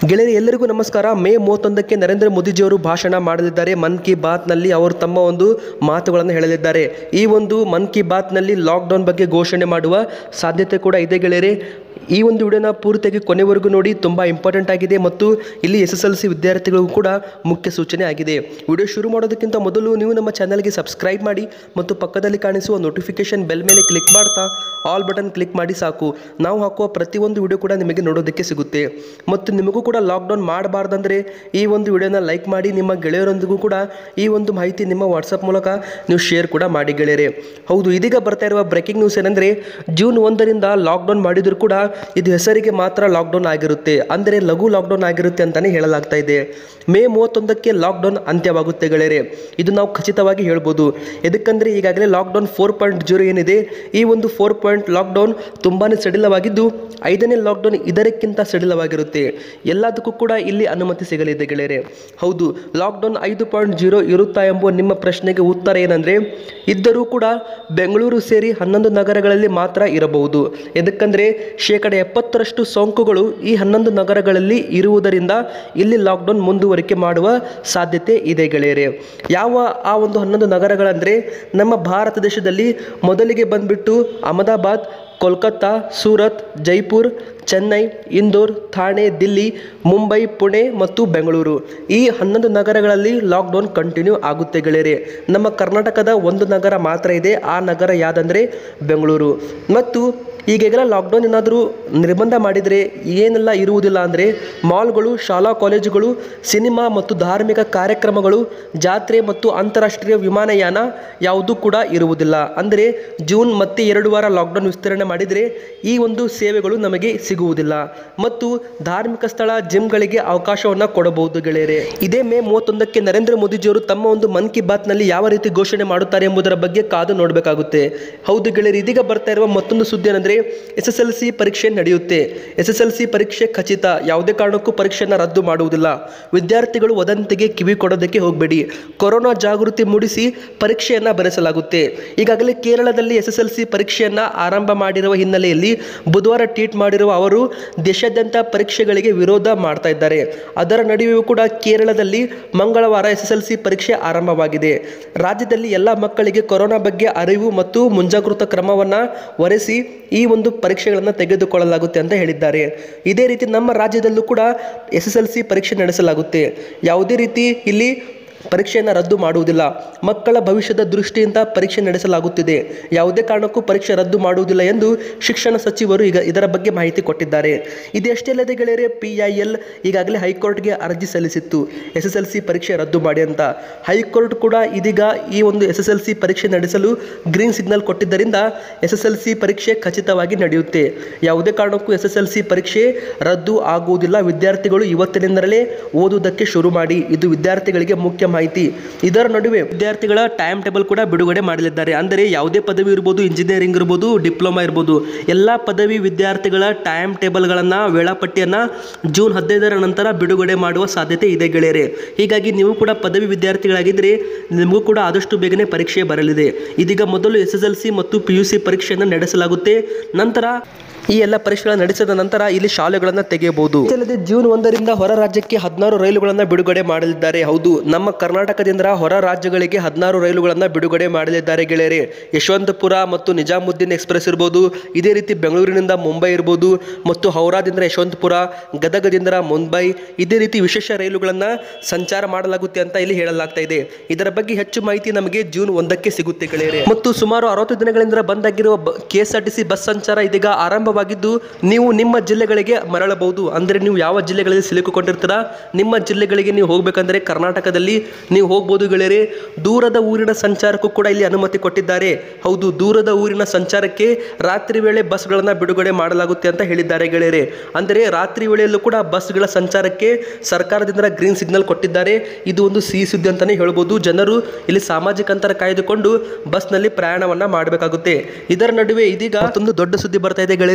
ಗೆಳೆಯರಿ ಎಲ್ಲರಿಗೂ ನಮಸ್ಕಾರ ಮೇ ಮೂವತ್ತೊಂದಕ್ಕೆ ನರೇಂದ್ರ ಮೋದಿಜಿಯವರು ಭಾಷಣ ಮಾಡಲಿದ್ದಾರೆ ಮನ್ ಕಿ ಬಾತ್ನಲ್ಲಿ ಅವರು ತಮ್ಮ ಒಂದು ಮಾತುಗಳನ್ನು ಹೇಳಲಿದ್ದಾರೆ ಈ ಒಂದು ಮನ್ ಕಿ ಬಾತ್ನಲ್ಲಿ ಲಾಕ್ಡೌನ್ ಬಗ್ಗೆ ಘೋಷಣೆ ಮಾಡುವ ಸಾಧ್ಯತೆ ಕೂಡ ಇದೆ ಗೆಳೆಯರೆ ಈ ಒಂದು ವಿಡಿಯೋನ ಪೂರ್ತಿಯಾಗಿ ಕೊನೆವರೆಗೂ ನೋಡಿ ತುಂಬ ಇಂಪಾರ್ಟೆಂಟ್ ಆಗಿದೆ ಮತ್ತು ಇಲ್ಲಿ ಎಸ್ ಎಸ್ ಎಲ್ ಸಿ ವಿದ್ಯಾರ್ಥಿಗಳಿಗೂ ಕೂಡ ಮುಖ್ಯ ಸೂಚನೆ ಆಗಿದೆ ವಿಡಿಯೋ ಶುರು ಮಾಡೋದಕ್ಕಿಂತ ಮೊದಲು ನೀವು ನಮ್ಮ ಚಾನಲ್ಗೆ ಸಬ್ಸ್ಕ್ರೈಬ್ ಮಾಡಿ ಮತ್ತು ಪಕ್ಕದಲ್ಲಿ ಕಾಣಿಸುವ ನೋಟಿಫಿಕೇಶನ್ ಬೆಲ್ ಮೇಲೆ ಕ್ಲಿಕ್ ಮಾಡ್ತಾ ಆಲ್ ಬಟನ್ ಕ್ಲಿಕ್ ಮಾಡಿ ಸಾಕು ನಾವು ಹಾಕುವ ಪ್ರತಿಯೊಂದು ವಿಡಿಯೋ ಕೂಡ ನಿಮಗೆ ನೋಡೋದಕ್ಕೆ ಸಿಗುತ್ತೆ ಮತ್ತು ನಿಮಗೂ ಕೂಡ ಲಾಕ್ಡೌನ್ ಮಾಡಬಾರ್ದಂದ್ರೆ ಈ ಒಂದು ವಿಡಿಯೋನ ಲೈಕ್ ಮಾಡಿ ನಿಮ್ಮ ಗೆಳೆಯರೊಂದಿಗೂ ಕೂಡ ಈ ಒಂದು ಮಾಹಿತಿ ನಿಮ್ಮ ವಾಟ್ಸಪ್ ಮೂಲಕ ನೀವು ಶೇರ್ ಕೂಡ ಮಾಡಿ ಗೆಳೆಯರೆ ಹೌದು ಇದೀಗ ಬರ್ತಾ ಇರುವ ಬ್ರೇಕಿಂಗ್ ನ್ಯೂಸ್ ಏನಂದರೆ ಜೂನ್ ಒಂದರಿಂದ ಲಾಕ್ಡೌನ್ ಮಾಡಿದರೂ ಕೂಡ ಇದು ಹೆಸರಿಗೆ ಮಾತ್ರ ಲಾಕ್ಡೌನ್ ಆಗಿರುತ್ತೆ ಅಂದರೆ ಲಘು ಲಾಕ್ಡೌನ್ ಆಗಿರುತ್ತೆ ಅಂತಲೇ ಹೇಳಲಾಗ್ತಾ ಇದೆ ಮೇ ಮೂವತ್ತೊಂದಕ್ಕೆ ಲಾಕ್ಡೌನ್ ಅಂತ್ಯವಾಗುತ್ತೆ ಗೆಳೆಯರೆ ಇದು ನಾವು ಖಚಿತವಾಗಿ ಹೇಳ್ಬೋದು ಎದಕ್ಕಂದರೆ ಈಗಾಗಲೇ ಲಾಕ್ಡೌನ್ ಫೋರ್ ಪಾಯಿಂಟ್ ಜೀರೋ ಏನಿದೆ ಈ ಒಂದು ಫೋರ್ ಪಾಯಿಂಟ್ ಲಾಕ್ಡೌನ್ ತುಂಬಾ ಸಡಿಲವಾಗಿದ್ದು ಐದನೇ ಲಾಕ್ಡೌನ್ ಇದಕ್ಕಿಂತ ಸಡಿಲವಾಗಿರುತ್ತೆ ಎಲ್ಲದಕ್ಕೂ ಕೂಡ ಇಲ್ಲಿ ಅನುಮತಿ ಸಿಗಲಿದೆ ಗೆಳೆಯರೆ ಹೌದು ಲಾಕ್ಡೌನ್ ಐದು ಪಾಯಿಂಟ್ ಜೀರೋ ಇರುತ್ತಾ ಎಂಬುವ ನಿಮ್ಮ ಪ್ರಶ್ನೆಗೆ ಉತ್ತರ ಏನಂದರೆ ಇದ್ದರೂ ಕೂಡ ಬೆಂಗಳೂರು ಸೇರಿ ಹನ್ನೊಂದು ನಗರಗಳಲ್ಲಿ ಮಾತ್ರ ಇರಬಹುದು ಎದಕ್ಕಂದರೆ ಶೇಕಡ ಎಪ್ಪತ್ತರಷ್ಟು ಸೋಂಕುಗಳು ಈ ಹನ್ನೊಂದು ನಗರಗಳಲ್ಲಿ ಇರುವುದರಿಂದ ಇಲ್ಲಿ ಲಾಕ್ಡೌನ್ ಮುಂದುವರಿಕೆ ಮಾಡುವ ಸಾಧ್ಯತೆ ಇದೆ ಗೆಳೆಯರೆ ಯಾವ ಆ ಒಂದು ಹನ್ನೊಂದು ನಗರಗಳಂದರೆ ನಮ್ಮ ಭಾರತ ದೇಶದಲ್ಲಿ ಮೊದಲಿಗೆ ಬಂದ್ಬಿಟ್ಟು ಅಹಮದಾಬಾದ್ ಕೋಲ್ಕತ್ತಾ ಸೂರತ್ ಜೈಪುರ್ ಚೆನ್ನೈ ಇಂದೋರ್ ಥಾಣೆ ದಿಲ್ಲಿ ಮುಂಬೈ ಪುಣೆ ಮತ್ತು ಬೆಂಗಳೂರು ಈ ಹನ್ನೊಂದು ನಗರಗಳಲ್ಲಿ ಲಾಕ್ಡೌನ್ ಕಂಟಿನ್ಯೂ ಆಗುತ್ತೆ ಗೆಳೆಯರೆ ನಮ್ಮ ಕರ್ನಾಟಕದ ಒಂದು ನಗರ ಮಾತ್ರ ಇದೆ ಆ ನಗರ ಯಾವುದಂದರೆ ಬೆಂಗಳೂರು ಮತ್ತು ಈಗೆಲ್ಲ ಲಾಕ್ಡೌನ್ ಏನಾದರೂ ನಿರ್ಬಂಧ ಮಾಡಿದರೆ ಏನೆಲ್ಲ ಇರುವುದಿಲ್ಲ ಅಂದರೆ ಮಾಲ್ಗಳು ಶಾಲಾ ಕಾಲೇಜುಗಳು ಸಿನಿಮಾ ಮತ್ತು ಧಾರ್ಮಿಕ ಕಾರ್ಯಕ್ರಮಗಳು ಜಾತ್ರೆ ಮತ್ತು ಅಂತಾರಾಷ್ಟ್ರೀಯ ವಿಮಾನಯಾನ ಯಾವುದೂ ಕೂಡ ಇರುವುದಿಲ್ಲ ಅಂದರೆ ಜೂನ್ ಮತ್ತೆ ಎರಡು ವಾರ ಲಾಕ್ಡೌನ್ ವಿಸ್ತರಣೆ ಮಾಡಿದರೆ ಈ ಒಂದು ಸೇವೆಗಳು ನಮಗೆ ಸಿಗುವುದಿಲ್ಲ ಮತ್ತು ಧಾರ್ಮಿಕ ಸ್ಥಳ ಜಿಮ್ಗಳಿಗೆ ಅವಕಾಶವನ್ನು ಕೊಡಬಹುದು ಗೆಳೆಯರೆ ಇದೇ ಮೇ ಮೂವತ್ತೊಂದಕ್ಕೆ ನರೇಂದ್ರ ಮೋದಿಜಿಯವರು ತಮ್ಮ ಒಂದು ಮನ್ ಕಿ ಬಾತ್ನಲ್ಲಿ ಯಾವ ರೀತಿ ಘೋಷಣೆ ಮಾಡುತ್ತಾರೆ ಎಂಬುದರ ಬಗ್ಗೆ ಕಾದು ನೋಡಬೇಕಾಗುತ್ತೆ ಹೌದು ಗೆಳೆಯರು ಇದೀಗ ಬರ್ತಾ ಇರುವ ಮತ್ತೊಂದು ಸುದ್ದಿ ಏನಂದರೆ ಎಸ್ ಎಸ್ ಎಲ್ ಸಿ ಪರೀಕ್ಷೆ ನಡೆಯುತ್ತೆ ಎಸ್ ಎಸ್ ಎಲ್ ಸಿ ಪರೀಕ್ಷೆ ಖಚಿತ ಯಾವುದೇ ಕಾರಣಕ್ಕೂ ಪರೀಕ್ಷೆಯನ್ನು ರದ್ದು ಮಾಡುವುದಿಲ್ಲ ವಿದ್ಯಾರ್ಥಿಗಳು ವದಂತಿಗೆ ಕಿವಿ ಕೊಡೋದಕ್ಕೆ ಹೋಗಬೇಡಿ ಕೊರೋನಾ ಜಾಗೃತಿ ಮೂಡಿಸಿ ಪರೀಕ್ಷೆಯನ್ನು ಬರೆಸಲಾಗುತ್ತೆ ಈಗಾಗಲೇ ಕೇರಳದಲ್ಲಿ ಎಸ್ ಎಸ್ ಎಲ್ ಸಿ ಪರೀಕ್ಷೆಯನ್ನು ಆರಂಭ ಮಾಡಿರುವ ಹಿನ್ನೆಲೆಯಲ್ಲಿ ಬುಧವಾರ ಟ್ವೀಟ್ ಮಾಡಿರುವ ಅವರು ದೇಶಾದ್ಯಂತ ಪರೀಕ್ಷೆಗಳಿಗೆ ವಿರೋಧ ಮಾಡ್ತಾ ಇದ್ದಾರೆ ಅದರ ನಡುವೆಯೂ ಕೂಡ ಕೇರಳದಲ್ಲಿ ಮಂಗಳವಾರ ಎಸ್ ಎಸ್ ಎಲ್ ಸಿ ಪರೀಕ್ಷೆ ಆರಂಭವಾಗಿದೆ ರಾಜ್ಯದಲ್ಲಿ ಎಲ್ಲ ಮಕ್ಕಳಿಗೆ ಕೊರೋನಾ ಬಗ್ಗೆ ಅರಿವು ಮತ್ತು ಮುಂಜಾಗೃತಾ ಕ್ರಮವನ್ನು ವರೆಸಿ ಈ ಒಂದು ಪರೀಕ್ಷೆಗಳನ್ನು ತೆಗೆದುಕೊಳ್ಳಲಾಗುತ್ತೆ ಅಂತ ಹೇಳಿದ್ದಾರೆ ಇದೇ ರೀತಿ ನಮ್ಮ ರಾಜ್ಯದಲ್ಲೂ ಕೂಡ ಎಸ್ ಎಸ್ ಎಲ್ ಸಿ ಪರೀಕ್ಷೆ ನಡೆಸಲಾಗುತ್ತೆ ಯಾವುದೇ ರೀತಿ ಇಲ್ಲಿ ಪರೀಕ್ಷೆಯನ್ನು ರದ್ದು ಮಾಡುವುದಿಲ್ಲ ಮಕ್ಕಳ ಭವಿಷ್ಯದ ದೃಷ್ಟಿಯಿಂದ ಪರೀಕ್ಷೆ ನಡೆಸಲಾಗುತ್ತಿದೆ ಯಾವುದೇ ಕಾರಣಕ್ಕೂ ಪರೀಕ್ಷೆ ರದ್ದು ಮಾಡುವುದಿಲ್ಲ ಎಂದು ಶಿಕ್ಷಣ ಸಚಿವರು ಈಗ ಇದರ ಬಗ್ಗೆ ಮಾಹಿತಿ ಕೊಟ್ಟಿದ್ದಾರೆ ಇದೆಷ್ಟೇ ಅಲ್ಲದೆ ಗೆಳೆಯರೆ ಪಿ ಐ ಎಲ್ ಈಗಾಗಲೇ ಹೈಕೋರ್ಟ್ಗೆ ಅರ್ಜಿ ಸಲ್ಲಿಸಿತ್ತು ಎಸ್ ಎಸ್ ಎಲ್ ಸಿ ಪರೀಕ್ಷೆ ರದ್ದು ಮಾಡಿ ಅಂತ ಹೈಕೋರ್ಟ್ ಕೂಡ ಇದೀಗ ಈ ಒಂದು ಎಸ್ ಎಸ್ ಎಲ್ ಸಿ ಪರೀಕ್ಷೆ ನಡೆಸಲು ಗ್ರೀನ್ ಸಿಗ್ನಲ್ ಕೊಟ್ಟಿದ್ದರಿಂದ ಎಸ್ ಎಸ್ ಎಲ್ ಸಿ ಪರೀಕ್ಷೆ ಖಚಿತವಾಗಿ ನಡೆಯುತ್ತೆ ಯಾವುದೇ ಕಾರಣಕ್ಕೂ ಎಸ್ ಎಸ್ ಎಲ್ ಸಿ ಪರೀಕ್ಷೆ ರದ್ದು ಆಗುವುದಿಲ್ಲ ವಿದ್ಯಾರ್ಥಿಗಳು ಇವತ್ತಿನಿಂದಲೇ ಓದುವುದಕ್ಕೆ ಶುರು ಮಾಡಿ ಇದು ವಿದ್ಯಾರ್ಥಿಗಳಿಗೆ ಮುಖ್ಯ ಮಾಹಿತಿ ಇದರ ನಡುವೆ ವಿದ್ಯಾರ್ಥಿಗಳ ಟೈಮ್ ಟೇಬಲ್ ಕೂಡ ಬಿಡುಗಡೆ ಮಾಡಲಿದ್ದಾರೆ ಅಂದರೆ ಯಾವುದೇ ಪದವಿ ಇರ್ಬೋದು ಇಂಜಿನಿಯರಿಂಗ್ ಇರ್ಬೋದು ಡಿಪ್ಲೊಮಾ ಇರ್ಬೋದು ಎಲ್ಲ ಪದವಿ ವಿದ್ಯಾರ್ಥಿಗಳ ಟೈಮ್ ಟೇಬಲ್ಗಳನ್ನು ವೇಳಾಪಟ್ಟಿಯನ್ನು ಜೂನ್ ಹದಿನೈದರ ನಂತರ ಬಿಡುಗಡೆ ಮಾಡುವ ಸಾಧ್ಯತೆ ಇದೆ ಗೆಳೆಯರೆ ಹೀಗಾಗಿ ನೀವು ಕೂಡ ಪದವಿ ವಿದ್ಯಾರ್ಥಿಗಳಾಗಿದ್ದರೆ ನಿಮಗೂ ಕೂಡ ಆದಷ್ಟು ಬೇಗನೆ ಪರೀಕ್ಷೆ ಬರಲಿದೆ ಇದೀಗ ಮೊದಲು ಎಸ್ ಎಸ್ ಎಲ್ ಸಿ ಮತ್ತು ಪಿ ಯು ಸಿ ಪರೀಕ್ಷೆಯನ್ನು ನಡೆಸಲಾಗುತ್ತೆ ನಂತರ ಈ ಎಲ್ಲ ಪರೀಕ್ಷೆಗಳನ್ನು ನಡೆಸಿದ ನಂತರ ಇಲ್ಲಿ ಶಾಲೆಗಳನ್ನು ತೆಗೆಯಬಹುದು ಅಲ್ಲದೆ ಜೂನ್ ಒಂದರಿಂದ ಹೊರ ರಾಜ್ಯಕ್ಕೆ ಹದಿನಾರು ರೈಲುಗಳನ್ನು ಬಿಡುಗಡೆ ಮಾಡಲಿದ್ದಾರೆ ಹೌದು ನಮ್ಮ ಕರ್ನಾಟಕದಿಂದ ಹೊರ ರಾಜ್ಯಗಳಿಗೆ ಹದಿನಾರು ರೈಲುಗಳನ್ನು ಬಿಡುಗಡೆ ಮಾಡಲಿದ್ದಾರೆ ಗೆಳೆಯರೆ ಯಶವಂತಪುರ ಮತ್ತು ನಿಜಾಮುದ್ದೀನ್ ಎಕ್ಸ್ಪ್ರೆಸ್ ಇರ್ಬೋದು ಇದೇ ರೀತಿ ಬೆಂಗಳೂರಿನಿಂದ ಮುಂಬೈ ಇರ್ಬೋದು ಮತ್ತು ಹೌರಾದಿಂದ ಯಶವಂತಪುರ ಗದಗದಿಂದ ಮುಂಬೈ ಇದೇ ರೀತಿ ವಿಶೇಷ ರೈಲುಗಳನ್ನು ಸಂಚಾರ ಮಾಡಲಾಗುತ್ತೆ ಅಂತ ಇಲ್ಲಿ ಹೇಳಲಾಗ್ತಾ ಇದೆ ಇದರ ಬಗ್ಗೆ ಹೆಚ್ಚು ಮಾಹಿತಿ ನಮಗೆ ಜೂನ್ ಒಂದಕ್ಕೆ ಸಿಗುತ್ತೆ ಗೆಳೆಯರೆ ಮತ್ತು ಸುಮಾರು ಅರವತ್ತು ದಿನಗಳಿಂದ ಬಂದಾಗಿರುವ K S R T C bus ಸಂಚಾರ ಇದೀಗ ಆರಂಭವಾಗಿದ್ದು ನೀವು ನಿಮ್ಮ ಜಿಲ್ಲೆಗಳಿಗೆ ಮರಳಬಹುದು ಅಂದರೆ ನೀವು ಯಾವ ಜಿಲ್ಲೆಗಳಲ್ಲಿ ಸಿಲುಕಿಕೊಂಡಿರ್ತೀರಾ ನಿಮ್ಮ ಜಿಲ್ಲೆಗಳಿಗೆ ನೀವು ಹೋಗಬೇಕಂದ್ರೆ ಕರ್ನಾಟಕದಲ್ಲಿ ನೀವು ಹೋಗ್ಬೋದು ಗೆಳೆಯರೆ ದೂರದ ಊರಿನ ಸಂಚಾರಕ್ಕೂ ಕೂಡ ಇಲ್ಲಿ ಅನುಮತಿ ಕೊಟ್ಟಿದ್ದಾರೆ ಹೌದು ದೂರದ ಊರಿನ ಸಂಚಾರಕ್ಕೆ ರಾತ್ರಿ ವೇಳೆ ಬಸ್ಗಳನ್ನು ಬಿಡುಗಡೆ ಮಾಡಲಾಗುತ್ತೆ ಅಂತ ಹೇಳಿದ್ದಾರೆ ಗೆಳೆಯರೆ ಅಂದರೆ ರಾತ್ರಿ ವೇಳೆಯಲ್ಲೂ ಕೂಡ ಬಸ್ಗಳ ಸಂಚಾರಕ್ಕೆ ಸರ್ಕಾರದಿಂದ ಗ್ರೀನ್ ಸಿಗ್ನಲ್ ಕೊಟ್ಟಿದ್ದಾರೆ ಇದು ಒಂದು ಸಿಹಿ ಸುದ್ದಿ ಅಂತಲೇ ಹೇಳ್ಬೋದು ಜನರು ಇಲ್ಲಿ ಸಾಮಾಜಿಕ ಅಂತರ ಕಾಯ್ದುಕೊಂಡು ಬಸ್ನಲ್ಲಿ ಪ್ರಯಾಣವನ್ನು ಮಾಡಬೇಕಾಗುತ್ತೆ ಇದರ ನಡುವೆ ಇದೀಗ ಮತ್ತೊಂದು ದೊಡ್ಡ ಸುದ್ದಿ ಬರ್ತಾ ಇದೆ ಗೆಳೆಯರೆ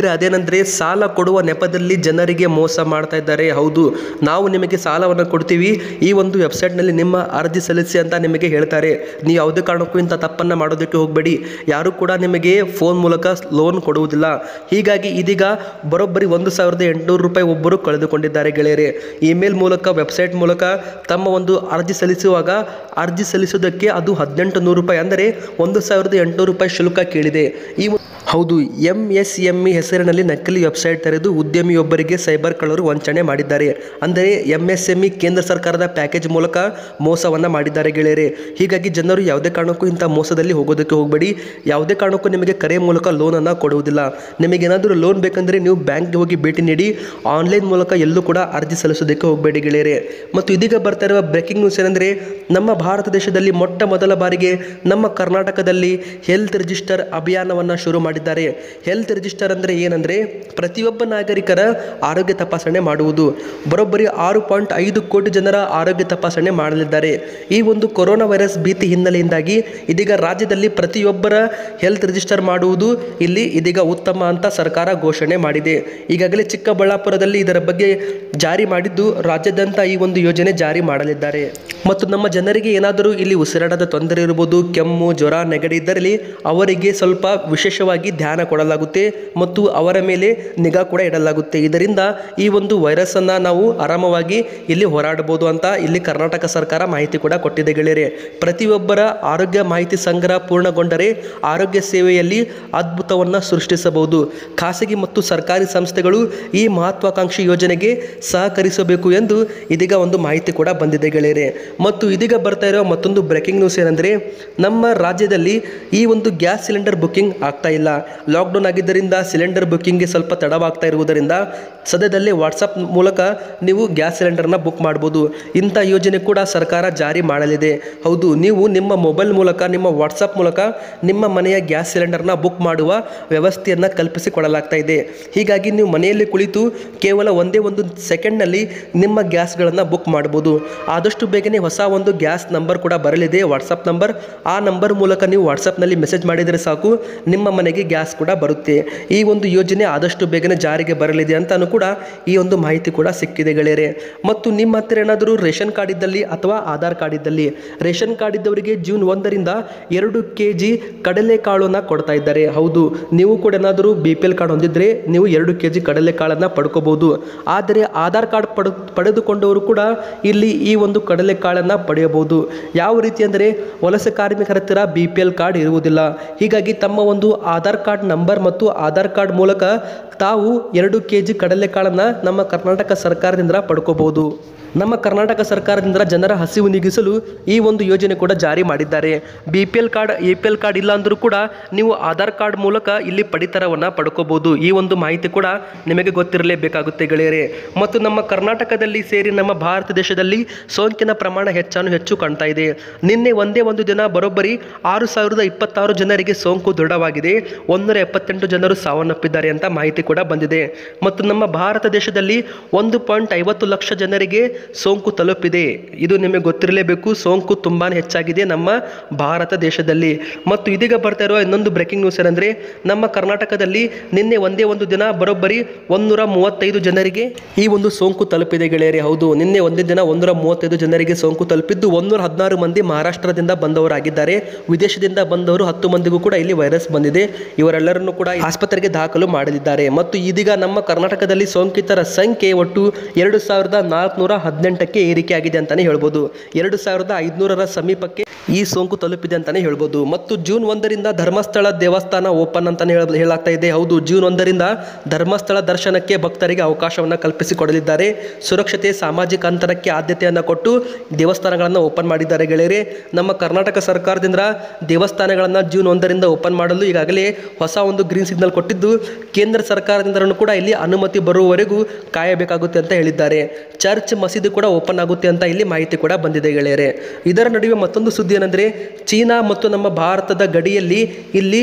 ಗೆಳೆಯರೆ ಅದೇನೆಂದರೆ ಸಾಲ ಕೊಡುವ ನೆಪದಲ್ಲಿ ಜನರಿಗೆ ಮೋಸ ಮಾಡ್ತಾ ಇದ್ದಾರೆ ಹೌದು ನಾವು ನಿಮಗೆ ಸಾಲವನ್ನು ಕೊಡ್ತೀವಿ ಈ ಒಂದು ವೆಬ್ಸೈಟ್ನಲ್ಲಿ ನಿಮ್ಮ ಅರ್ಜಿ ಸಲ್ಲಿಸಿ ಅಂತ ನಿಮಗೆ ಹೇಳ್ತಾರೆ ನೀವು ಯಾವುದೇ ಕಾರಣಕ್ಕೂ ಇಂಥ ತಪ್ಪನ್ನು ಮಾಡೋದಕ್ಕೆ ಹೋಗಬೇಡಿ ಯಾರು ಕೂಡ ನಿಮಗೆ ಫೋನ್ ಮೂಲಕ ಲೋನ್ ಕೊಡುವುದಿಲ್ಲ ಹೀಗಾಗಿ ಇದೀಗ ಬರೋಬ್ಬರಿ ಒಂದು ಸಾವಿರದ ಎಂಟುನೂರು ರೂಪಾಯಿ ಒಬ್ಬರು ಕಳೆದುಕೊಂಡಿದ್ದಾರೆ ಗೆಳೆಯರೆ ಇಮೇಲ್ ಮೂಲಕ ವೆಬ್ಸೈಟ್ ಮೂಲಕ ತಮ್ಮ ಒಂದು ಅರ್ಜಿ ಸಲ್ಲಿಸುವಾಗ ಅರ್ಜಿ ಸಲ್ಲಿಸೋದಕ್ಕೆ ಅದು ಹದಿನೆಂಟು ನೂರು ರೂಪಾಯಿ ಅಂದರೆ ಒಂದು ಸಾವಿರದ ಎಂಟುನೂರು ರೂಪಾಯಿ ಶುಲ್ಕ ಕೇಳಿದೆ ಈ ಒಂದು- ಹೌದು ಎಂ ಎಸ್ ಎಂ ಇ ಹೆಸರಿನಲ್ಲಿ ನಕಲಿ ವೆಬ್ಸೈಟ್ ತೆರೆದು ಉದ್ಯಮಿಯೊಬ್ಬರಿಗೆ ಸೈಬರ್ ಕಳ್ಳರು ವಂಚನೆ ಮಾಡಿದ್ದಾರೆ ಅಂದರೆ ಎಂ ಎಸ್ ಎಂ ಇ ಕೇಂದ್ರ ಸರ್ಕಾರದ ಪ್ಯಾಕೇಜ್ ಮೂಲಕ ಮೋಸವನ್ನು ಮಾಡಿದ್ದಾರೆ ಗೆಳೆಯರೆ ಹೀಗಾಗಿ ಜನರು ಯಾವುದೇ ಕಾರಣಕ್ಕೂ ಇಂಥ ಮೋಸದಲ್ಲಿ ಹೋಗೋದಕ್ಕೆ ಹೋಗಬೇಡಿ ಯಾವುದೇ ಕಾರಣಕ್ಕೂ ನಿಮಗೆ ಕರೆ ಮೂಲಕ ಲೋನನ್ನು ಕೊಡುವುದಿಲ್ಲ ನಿಮಗೇನಾದರೂ ಲೋನ್ ಬೇಕಂದರೆ ನೀವು ಬ್ಯಾಂಕ್ಗೆ ಹೋಗಿ ಭೇಟಿ ನೀಡಿ ಆನ್ಲೈನ್ ಮೂಲಕ ಎಲ್ಲೂ ಕೂಡ ಅರ್ಜಿ ಸಲ್ಲಿಸೋದಕ್ಕೆ ಹೋಗಬೇಡಿ ಗೆಳೆಯರೆ ಮತ್ತು ಇದೀಗ ಬರ್ತಾ ಇರುವ ಬ್ರೇಕಿಂಗ್ ನ್ಯೂಸ್ ಏನಂದರೆ ನಮ್ಮ ಭಾರತ ದೇಶದಲ್ಲಿ ಮೊಟ್ಟ ಮೊದಲ ಬಾರಿಗೆ ನಮ್ಮ ಕರ್ನಾಟಕದಲ್ಲಿ ಹೆಲ್ತ್ ರಿಜಿಸ್ಟರ್ ಅಭಿಯಾನವನ್ನು ಶುರು ಮಾಡಿದ್ದಾರೆ ಹೆಲ್ತ್ ರಿಜಿಸ್ಟರ್ ಅಂದರೆ ಏನಂದರೆ ಪ್ರತಿಯೊಬ್ಬ ನಾಗರಿಕರ ಆರೋಗ್ಯ ತಪಾಸಣೆ ಮಾಡುವುದು ಬರೋಬ್ಬರಿ ಆರು ಪಾಯಿಂಟ್ ಐದು ಕೋಟಿ ಜನರ ಆರೋಗ್ಯ ತಪಾಸಣೆ ಮಾಡಲಿದ್ದಾರೆ ಈ ಒಂದು ಕೊರೋನಾ ವೈರಸ್ ಭೀತಿ ಹಿನ್ನೆಲೆಯಿಂದಾಗಿ ಇದೀಗ ರಾಜ್ಯದಲ್ಲಿ ಪ್ರತಿಯೊಬ್ಬರ ಹೆಲ್ತ್ ರಿಜಿಸ್ಟರ್ ಮಾಡುವುದು ಇಲ್ಲಿ ಇದೀಗ ಉತ್ತಮ ಅಂತ ಸರ್ಕಾರ ಘೋಷಣೆ ಮಾಡಿದೆ ಈಗಾಗಲೇ ಚಿಕ್ಕಬಳ್ಳಾಪುರದಲ್ಲಿ ಇದರ ಬಗ್ಗೆ ಜಾರಿ ಮಾಡಿದ್ದು ರಾಜ್ಯಾದ್ಯಂತ ಈ ಒಂದು ಯೋಜನೆ ಜಾರಿ ಮಾಡಲಿದ್ದಾರೆ ಮತ್ತು ನಮ್ಮ ಜನರಿಗೆ ಏನಾದರೂ ಇಲ್ಲಿ ಉಸಿರಾಟದ ತೊಂದರೆ ಇರ್ಬೋದು ಕೆಮ್ಮು ಜ್ವರ ನೆಗಡಿ ಇದ್ದಲ್ಲಿ ಅವರಿಗೆ ಸ್ವಲ್ಪ ವಿಶೇಷವಾಗಿ ಧ್ಯಾನ ಕೊಡಲಾಗುತ್ತೆ ಮತ್ತು ಅವರ ಮೇಲೆ ನಿಗಾ ಕೂಡ ಇಡಲಾಗುತ್ತೆ ಇದರಿಂದ ಈ ಒಂದು ವೈರಸ್ಸನ್ನು ನಾವು ಆರಾಮವಾಗಿ ಇಲ್ಲಿ ಹೋರಾಡಬಹುದು ಅಂತ ಇಲ್ಲಿ ಕರ್ನಾಟಕ ಸರ್ಕಾರ ಮಾಹಿತಿ ಕೂಡ ಕೊಟ್ಟಿದೆ ಗೆಳೆಯರೆ ಪ್ರತಿಯೊಬ್ಬರ ಆರೋಗ್ಯ ಮಾಹಿತಿ ಸಂಗ್ರಹ ಪೂರ್ಣಗೊಂಡರೆ ಆರೋಗ್ಯ ಸೇವೆಯಲ್ಲಿ ಅದ್ಭುತವನ್ನು ಸೃಷ್ಟಿಸಬಹುದು ಖಾಸಗಿ ಮತ್ತು ಸರ್ಕಾರಿ ಸಂಸ್ಥೆಗಳು ಈ ಮಹತ್ವಾಕಾಂಕ್ಷಿ ಯೋಜನೆಗೆ ಸಹಕರಿಸಬೇಕು ಎಂದು ಇದೀಗ ಒಂದು ಮಾಹಿತಿ ಕೂಡ ಬಂದಿದೆ ಗೆಳೆಯರೆ ಮತ್ತು ಇದೀಗ ಬರ್ತಾ ಇರೋ ಮತ್ತೊಂದು ಬ್ರೇಕಿಂಗ್ ನ್ಯೂಸ್ ಏನಂದರೆ ನಮ್ಮ ರಾಜ್ಯದಲ್ಲಿ ಈ ಒಂದು ಗ್ಯಾಸ್ ಸಿಲಿಂಡರ್ ಬುಕ್ಕಿಂಗ್ ಆಗ್ತಾ ಇಲ್ಲ ಲಾಕ್ಡೌನ್ ಆಗಿದ್ದರಿಂದ ಸಿಲಿಂಡರ್ ಬುಕ್ಕಿಂಗ್ಗೆ ಸ್ವಲ್ಪ ತಡವಾಗ್ತಾ ಇರುವುದರಿಂದ ಸದ್ಯದಲ್ಲೇ ವಾಟ್ಸಪ್ ಮೂಲಕ ನೀವು ಗ್ಯಾಸ್ ಸಿಲಿಂಡರ್ನ ಬುಕ್ ಮಾಡ್ಬೋದು ಇಂಥ ಯೋಜನೆ ಕೂಡ ಸರ್ಕಾರ ಜಾರಿ ಮಾಡಲಿದೆ ಹೌದು ನೀವು ನಿಮ್ಮ ಮೊಬೈಲ್ ಮೂಲಕ ನಿಮ್ಮ ವಾಟ್ಸಪ್ ಮೂಲಕ ನಿಮ್ಮ ಮನೆಯ ಗ್ಯಾಸ್ ಸಿಲಿಂಡರ್ನ ಬುಕ್ ಮಾಡುವ ವ್ಯವಸ್ಥೆಯನ್ನು ಕಲ್ಪಿಸಿಕೊಡಲಾಗ್ತಾ ಇದೆ ಹೀಗಾಗಿ ನೀವು ಮನೆಯಲ್ಲಿ ಕುಳಿತು ಕೇವಲ ಒಂದೇ ಒಂದು ಸೆಕೆಂಡ್ನಲ್ಲಿ ನಿಮ್ಮ ಗ್ಯಾಸ್ಗಳನ್ನು ಬುಕ್ ಮಾಡ್ಬೋದು ಆದಷ್ಟು ಬೇಗನೆ ಹೊಸ ಒಂದು ಗ್ಯಾಸ್ ನಂಬರ್ ಕೂಡ ಬರಲಿದೆ ವಾಟ್ಸಪ್ ನಂಬರ್ ಆ ನಂಬರ್ ಮೂಲಕ ನೀವು ವಾಟ್ಸಪ್ನಲ್ಲಿ ಮೆಸೇಜ್ ಮಾಡಿದರೆ ಸಾಕು ನಿಮ್ಮ ಮನೆಗೆ ಗ್ಯಾಸ್ ಕೂಡ ಬರುತ್ತೆ ಈ ಒಂದು ಯೋಜನೆ ಆದಷ್ಟು ಬೇಗನೆ ಜಾರಿಗೆ ಬರಲಿದೆ ಅಂತಾನು ಕೂಡ ಈ ಒಂದು ಮಾಹಿತಿ ಕೂಡ ಸಿಕ್ಕಿದೆ ಗೆಳೆಯರೆ ಮತ್ತು ನಿಮ್ಮ ಹತ್ತಿರ ಏನಾದರೂ ರೇಷನ್ ಕಾರ್ಡ್ ಇದ್ದಲ್ಲಿ ಅಥವಾ ಆಧಾರ್ ಕಾರ್ಡ್ ಇದ್ದಲ್ಲಿ ರೇಷನ್ ಕಾರ್ಡ್ ಇದ್ದವರಿಗೆ ಜೂನ್ ಒಂದರಿಂದ ಎರಡು ಕೆ ಜಿ ಕಡಲೆಕಾಳನ್ನು ಕೊಡ್ತಾ ಇದ್ದಾರೆ ಹೌದು ನೀವು ಕೂಡ ಏನಾದರೂ ಬಿ ಪಿ ಎಲ್ ಕಾರ್ಡ್ ಹೊಂದಿದ್ರೆ ನೀವು ಎರಡು ಕೆ ಜಿ ಕಡಲೆಕಾಳನ್ನು ಪಡ್ಕೋಬಹುದು ಆದರೆ ಆಧಾರ್ ಕಾರ್ಡ್ ಪಡೆ ಪಡೆದುಕೊಂಡವರು ಕೂಡ ಇಲ್ಲಿ ಈ ಒಂದು ಕಡಲೆಕಾಳನ್ನು ಪಡೆಯಬಹುದು ಯಾವ ರೀತಿ ಅಂದರೆ ವಲಸೆ ಕಾರ್ಮಿಕರ ಹತ್ತಿರ ಬಿ ಪಿ ಎಲ್ ಕಾರ್ಡ್ ಇರುವುದಿಲ್ಲ ಹೀಗಾಗಿ ತಮ್ಮ ಒಂದು ಆಧಾರ್ ಕಾರ್ಡ್ ನಂಬರ್ ಮತ್ತು ಆಧಾರ್ ಕಾರ್ಡ್ ಮೂಲಕ ತಾವು ಎರಡು ಕೆ ಜಿ ಕಡಲೆಕಾಳನ್ನು ನಮ್ಮ ಕರ್ನಾಟಕ ಸರ್ಕಾರದಿಂದ ಪಡ್ಕೋಬಹುದು ನಮ್ಮ ಕರ್ನಾಟಕ ಸರ್ಕಾರದಿಂದ ಜನರ ಹಸಿವು ನೀಗಿಸಲು ಈ ಒಂದು ಯೋಜನೆ ಕೂಡ ಜಾರಿ ಮಾಡಿದ್ದಾರೆ B P L card A P L card ಇಲ್ಲ ಅಂದರೂ ಕೂಡ ನೀವು ಆಧಾರ್ ಕಾರ್ಡ್ ಮೂಲಕ ಇಲ್ಲಿ ಪಡಿತರವನ್ನು ಪಡ್ಕೋಬಹುದು ಈ ಒಂದು ಮಾಹಿತಿ ಕೂಡ ನಿಮಗೆ ಗೊತ್ತಿರಲೇಬೇಕಾಗುತ್ತೆ ಗೆಳೆಯರೆ ಮತ್ತು ನಮ್ಮ ಕರ್ನಾಟಕದಲ್ಲಿ ಸೇರಿ ನಮ್ಮ ಭಾರತ ದೇಶದಲ್ಲಿ ಸೋಂಕಿನ ಪ್ರಮಾಣ ಹೆಚ್ಚಾನು ಹೆಚ್ಚು ಕಾಣ್ತಾ ಇದೆ ನಿನ್ನೆ ಒಂದೇ ಒಂದು ದಿನ ಬರೋಬ್ಬರಿ ಆರು ಸಾವಿರದ ಇಪ್ಪತ್ತಾರು ಜನರಿಗೆ ಸೋಂಕು ದೃಢವಾಗಿದೆ ಒಂದೂರ ಎಪ್ಪತ್ತೆಂಟು ಜನರು ಸಾವನ್ನಪ್ಪಿದ್ದಾರೆ ಅಂತ ಮಾಹಿತಿ ಕೂಡ ಬಂದಿದೆ ಮತ್ತು ನಮ್ಮ ಭಾರತ ದೇಶದಲ್ಲಿ ಒಂದು ಪಾಯಿಂಟ್ ಐವತ್ತು ಲಕ್ಷ ಜನರಿಗೆ ಸೋಂಕು ತಲುಪಿದೆ ಇದು ನಿಮಗೆ ಗೊತ್ತಿರಲೇಬೇಕು ಸೋಂಕು ತುಂಬಾ ಹೆಚ್ಚಾಗಿದೆ ನಮ್ಮ ಭಾರತ ದೇಶದಲ್ಲಿ ಮತ್ತು ಇದೀಗ ಬರ್ತಾ ಇರುವ ಇನ್ನೊಂದು ಬ್ರೇಕಿಂಗ್ ನ್ಯೂಸ್ ಏನಂದರೆ ನಮ್ಮ ಕರ್ನಾಟಕದಲ್ಲಿ ನಿನ್ನೆ ಒಂದೇ ಒಂದು ದಿನ ಬರೋಬ್ಬರಿ ಒಂದೂರ ಮೂವತ್ತೈದು ಜನರಿಗೆ ಈ ಒಂದು ಸೋಂಕು ತಲುಪಿದೆ ಗೆಳೆಯರೆ ಹೌದು ನಿನ್ನೆ ಒಂದೇ ದಿನ ಒಂದೂರ ಮೂವತ್ತೈದು ಜನರಿಗೆ ಸೋಂಕು ತಲುಪಿದ್ದು ಒಂದೂರ ಹದಿನಾರು ಮಂದಿ ಮಹಾರಾಷ್ಟ್ರದಿಂದ ಬಂದವರಾಗಿದ್ದಾರೆ ವಿದೇಶದಿಂದ ಬಂದವರು ಹತ್ತು ಮಂದಿಗೂ ಕೂಡ ಇಲ್ಲಿ ವೈರಸ್ ಬಂದಿದೆ ಇವರೆಲ್ಲರನ್ನು ಕೂಡ ಆಸ್ಪತ್ರೆಗೆ ದಾಖಲು ಮಾಡಲಿದ್ದಾರೆ ಮತ್ತು ಇದೀಗ ನಮ್ಮ ಕರ್ನಾಟಕದಲ್ಲಿ ಸೋಂಕಿತರ ಸಂಖ್ಯೆ ಒಟ್ಟು ಎರಡು ಸಾವಿರದ ನಾಲ್ಕುನೂರ ಹದಿನೆಂಟಕ್ಕೆ ಏರಿಕೆಯಾಗಿದೆ ಅಂತಾನೆ ಹೇಳ್ಬೋದು ಎರಡು ಸಾವಿರದ ಐದುನೂರರ ಸಮೀಪಕ್ಕೆ ಈ ಸೋಂಕು ತಲುಪಿದೆ ಅಂತಾನೆ ಹೇಳ್ಬೋದು ಮತ್ತು ಜೂನ್ ಒಂದರಿಂದ ಧರ್ಮಸ್ಥಳ ದೇವಸ್ಥಾನ ಓಪನ್ ಅಂತಾನೆ ಹೇಳ ಹೇಳಾಗ್ತಾ ಇದೆ ಹೌದು ಜೂನ್ ಒಂದರಿಂದ ಧರ್ಮಸ್ಥಳ ದರ್ಶನಕ್ಕೆ ಭಕ್ತರಿಗೆ ಅವಕಾಶವನ್ನು ಕಲ್ಪಿಸಿಕೊಡಲಿದ್ದಾರೆ ಸುರಕ್ಷತೆ ಸಾಮಾಜಿಕ ಅಂತರಕ್ಕೆ ಆದ್ಯತೆಯನ್ನು ಕೊಟ್ಟು ದೇವಸ್ಥಾನಗಳನ್ನು ಓಪನ್ ಮಾಡಿದ್ದಾರೆ ಗೆಳೆಯರೆ ನಮ್ಮ ಕರ್ನಾಟಕ ಸರ್ಕಾರದಿಂದ ದೇವಸ್ಥಾನಗಳನ್ನು ಜೂನ್ ಒಂದರಿಂದ ಓಪನ್ ಮಾಡಲು ಈಗಾಗಲೇ ಹೊಸ ಒಂದು ಗ್ರೀನ್ ಸಿಗ್ನಲ್ ಕೊಟ್ಟಿದ್ದು ಕೇಂದ್ರ ಸರ್ಕಾರದಿಂದಲೂ ಕೂಡ ಇಲ್ಲಿ ಅನುಮತಿ ಬರುವವರೆಗೂ ಕಾಯಬೇಕಾಗುತ್ತೆ ಅಂತ ಹೇಳಿದ್ದಾರೆ ಚರ್ಚ್ ಮಸೀದಿ ಕೂಡ ಓಪನ್ ಆಗುತ್ತೆ ಅಂತ ಇಲ್ಲಿ ಮಾಹಿತಿ ಕೂಡ ಬಂದಿದೆ ಗೆಳೆಯರೆ ಇದರ ನಡುವೆ ಮತ್ತೊಂದು ಸುದ್ದಿ ಏನಂದರೆ ಚೀನಾ ಮತ್ತು ನಮ್ಮ ಭಾರತದ ಗಡಿಯಲ್ಲಿ ಇಲ್ಲಿ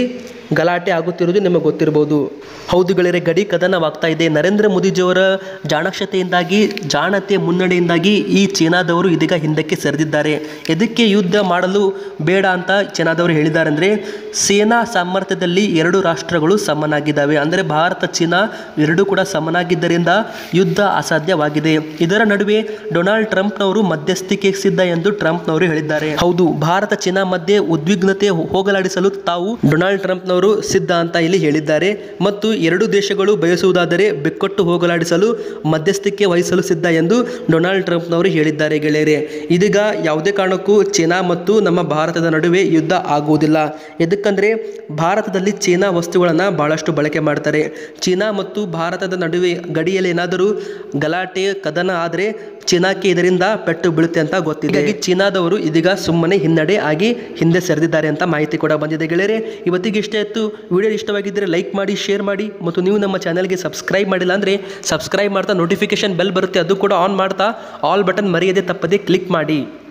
ಗಲಾಟೆ ಆಗುತ್ತಿರುವುದು ನಿಮಗೆ ಗೊತ್ತಿರಬಹುದು ಹೌದು ಗೆಳೆಯರೆ ಗಡಿ ಕದನವಾಗ್ತಾ ಇದೆ ನರೇಂದ್ರ ಮೋದಿಜಿಯವರ ಜಾಣಕ್ಷತೆಯಿಂದಾಗಿ ಜಾಣತೆ ಮುನ್ನಡೆಯಿಂದಾಗಿ ಈ ಚೀನಾದವರು ಇದೀಗ ಹಿಂದಕ್ಕೆ ಸರಿದಿದ್ದಾರೆ ಎದಕ್ಕೆ ಯುದ್ಧ ಮಾಡಲು ಬೇಡ ಅಂತ ಚೀನಾದವರು ಹೇಳಿದ್ದಾರೆ ಅಂದರೆ ಸೇನಾ ಸಾಮರ್ಥ್ಯದಲ್ಲಿ ಎರಡು ರಾಷ್ಟ್ರಗಳು ಸಮನಾಗಿದ್ದಾವೆ ಅಂದರೆ ಭಾರತ ಚೀನಾ ಎರಡೂ ಕೂಡ ಸಮನಾಗಿದ್ದರಿಂದ ಯುದ್ಧ ಅಸಾಧ್ಯವಾಗಿದೆ ಇದರ ನಡುವೆ ಡೊನಾಲ್ಡ್ ಟ್ರಂಪ್ನವರು ಮಧ್ಯಸ್ಥಿಕೆ ಸಿದ್ಧ ಎಂದು ಟ್ರಂಪ್ನವರು ಹೇಳಿದ್ದಾರೆ ಹೌದು ಭಾರತ ಚೀನಾ ಮಧ್ಯೆ ಉದ್ವಿಗ್ನತೆ ಹೋಗಲಾಡಿಸಲು ತಾವು ಡೊನಾಲ್ಡ್ ಟ್ರಂಪ್ನವರು ಸಿದ್ಧ ಅಂತ ಇಲ್ಲಿ ಹೇಳಿದ್ದಾರೆ ಮತ್ತು ಎರಡು ದೇಶಗಳು ಬಯಸುವುದಾದರೆ ಬಿಕ್ಕಟ್ಟು ಹೋಗಲಾಡಿಸಲು ಮಧ್ಯಸ್ಥಿಕೆ ವಹಿಸಲು ಸಿದ್ಧ ಎಂದು ಡೊನಾಲ್ಡ್ ಟ್ರಂಪ್ನವರು ಹೇಳಿದ್ದಾರೆ ಗೆಳೆಯರೆ ಇದೀಗ ಯಾವುದೇ ಕಾರಣಕ್ಕೂ ಚೀನಾ ಮತ್ತು ನಮ್ಮ ಭಾರತದ ನಡುವೆ ಯುದ್ಧ ಆಗುವುದಿಲ್ಲ ಎದಕ್ಕಂದ್ರೆ ಭಾರತದಲ್ಲಿ ಚೀನಾ ವಸ್ತುಗಳನ್ನು ಬಹಳಷ್ಟು ಬಳಕೆ ಮಾಡ್ತಾರೆ ಚೀನಾ ಮತ್ತು ಭಾರತದ ನಡುವೆ ಗಡಿಯಲ್ಲಿ ಏನಾದರೂ ಗಲಾಟೆ ಕದನ ಆದರೆ ಚೀನಾಕ್ಕೆ ಇದರಿಂದ ಪೆಟ್ಟು ಬೀಳುತ್ತೆ ಅಂತ ಗೊತ್ತಿದೆ ಹೀಗಾಗಿ ಚೀನಾದವರು ಇದೀಗ ಸುಮ್ಮನೆ ಹಿನ್ನಡೆ ಆಗಿ ಹಿಂದೆ ಸರಿದಿದ್ದಾರೆ ಅಂತ ಮಾಹಿತಿ ಕೂಡ ಬಂದಿದೆ ಗೆಳೆಯರೆ ಇವತ್ತಿಗೆ ಇಷ್ಟ ಇತ್ತು ವಿಡಿಯೋ ಇಷ್ಟವಾಗಿದ್ದರೆ ಲೈಕ್ ಮಾಡಿ ಶೇರ್ ಮಾಡಿ ಮತ್ತು ನೀವು ನಮ್ಮ ಚಾನಲ್ಗೆ ಸಬ್ಸ್ಕ್ರೈಬ್ ಮಾಡಿಲ್ಲ ಅಂದರೆ ಸಬ್ಸ್ಕ್ರೈಬ್ ಮಾಡ್ತಾ ನೋಟಿಫಿಕೇಶನ್ ಬೆಲ್ ಬರುತ್ತೆ ಅದು ಕೂಡ ಆನ್ ಮಾಡ್ತಾ ಆಲ್ ಬಟನ್ ಮರೆಯದೆ ತಪ್ಪದೆ ಕ್ಲಿಕ್ ಮಾಡಿ